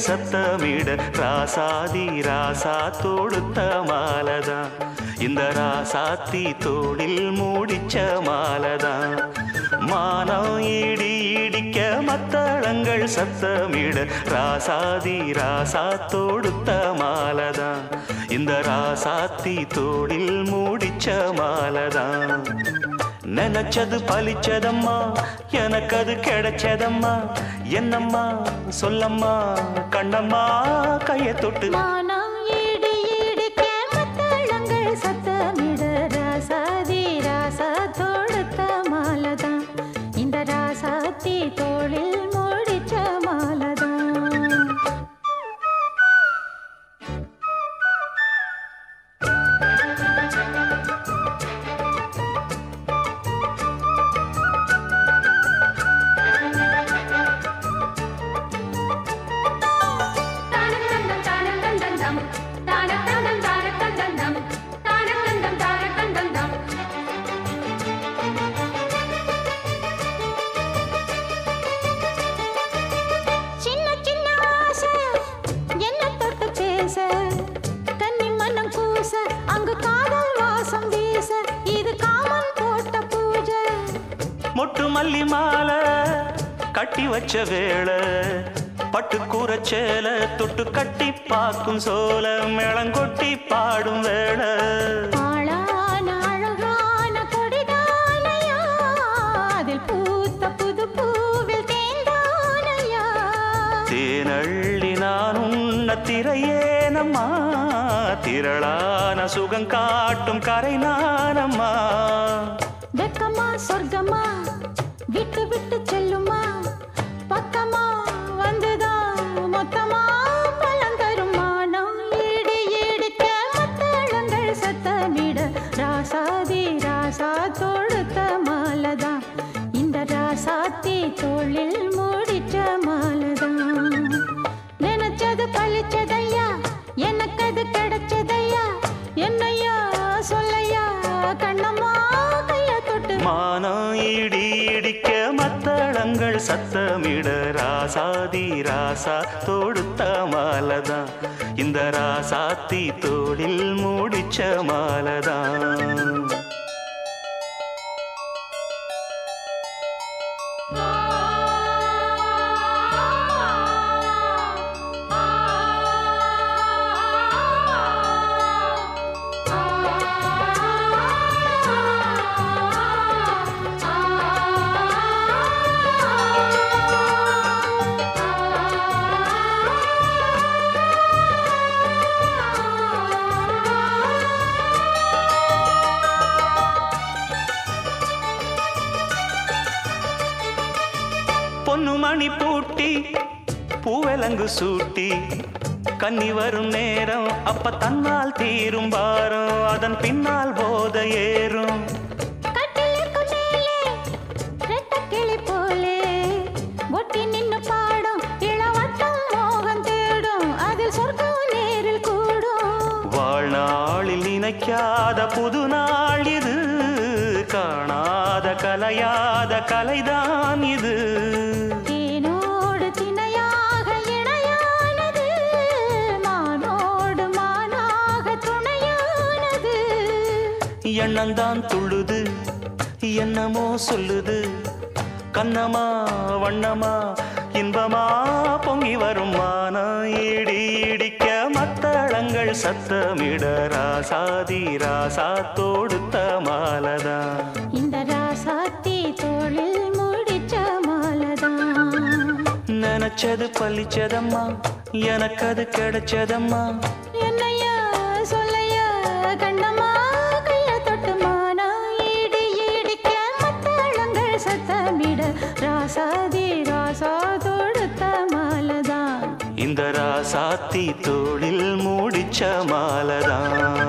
சத்தமிட ராசாதி ராசா தொடுத்த மாலதான் இந்த ராசாத்தி தோளில் மூடிச்ச மாலதான் மானம் இடி இடிக்க மத்தளங்கள் சத்தமிட ராசாதி ராசா தொடுத்த மாலதான் இந்த ராசாத்தி தோளில் மூடிச்ச மாலதான் நினைச்சது பலிச்சதம்மா எனக்கு அது கிடைச்சதம்மா என்னம்மா சொல்லம்மா கண்ணம்மா கைய தொட்டு மானம் இடி இடிக்க மத்தளங்கள் சத்தமிட ராசாதி ராசா தொடுத்த மாலதான் இந்த ராசாத்தி தோளில் முடிச்ச மாலதான் தானதந்தம் தானதந்தந்தம் தானதந்தம் தானதந்தந்தம் தானதந்தம் தானதந்தந்தம் சின்ன சின்ன ஆசை என்ன தொட்டு பேச கன்னி மனம் கூச அங்கு காதல் வாசம் வீச இது காமன் போட்ட பூஜை மொட்டு மல்லி மாலை கட்டி வச்ச வேளை பட்டு கூரச்சேல தொட்டு கட்டி பார்க்கும் சோல மேளங்கொட்டி பாடும் வேளை ஆளான அழகான கொடிதானையா அதில் பூத்த புது பூவில் தேந்தானையா தேனள்ளி நான் உன்ன திரையேனம்மா திரளான சுகம் காட்டும் கரை நானம்மா வெக்கமா சொர்க்கமா விட்டு விட்டு செல்லுமா பக்கமா வந்துதான் மொத்தமா பலம் தரும் மானம் இடி இடிக்க மத்தளங்கள் சத்தமிட ராசாதி ராசா தொடுத்த மாலதான் இந்த ராசாத்தி தோளில் மூடிச்ச மாலதான் நினைச்சது பழிச்சதையா எனக்கு அது கிடைச்சதையா என்னையா சொல்லையா கண்ணம்மா கைய தொட்டு மானம் இடி இடிக்க மத்தளங்கள் சத்தமிட ராசாதி ராசா தொடுத்த மாலதான் இந்த ராசாத்தி தோளில் மூடிச்ச மாலதான் பொன்னு மணி பூட்டி பூவலங்கு சூட்டி கன்னி வரும் நேரம் அப்ப தன்னால் தீரும் பாரம் அதன் பின்னால் போத ஏறும் கட்டிலுக்கு மேலே ரெட்டக்கிளி போலே ஒட்டி நின்னு பாடும் இளவட்டம் மோகம் தேடும் அதில் சொர்க்கம் நேரில் கூடும் வாழ்நாளில் நினைக்காத புது நாள் இது காணாத கலையாத கலைதான் இது தேனோடு திணையாக இணையானது மானோடு மானாக துணையானது எண்ணந்தான் துள்ளுது என்னமோ சொல்லுது கண்ணமா வண்ணமா இன்பமா பொங்கி வரும் மானா இடி இடிக்க மத்தளங்கள் சத்தமிட ராசாதி ராசா தொடுத்த மாலதான் இந்த ராசாத்தி தோளில் முடிச்ச மாலதான் நினைச்சது பழிச்சதம்மா எனக்கு அது கிடைச்சதம்மா என்னையா சொல்லையா கண்ணம்மா கைய தொட்டு மானா இடி இடிக்க மத்தளங்கள் சத்தமிட ராசாதி ராசா தொடுத்த மாலதான் இந்த ராசாத்தி தோளில் மூடிச்ச மாலதான்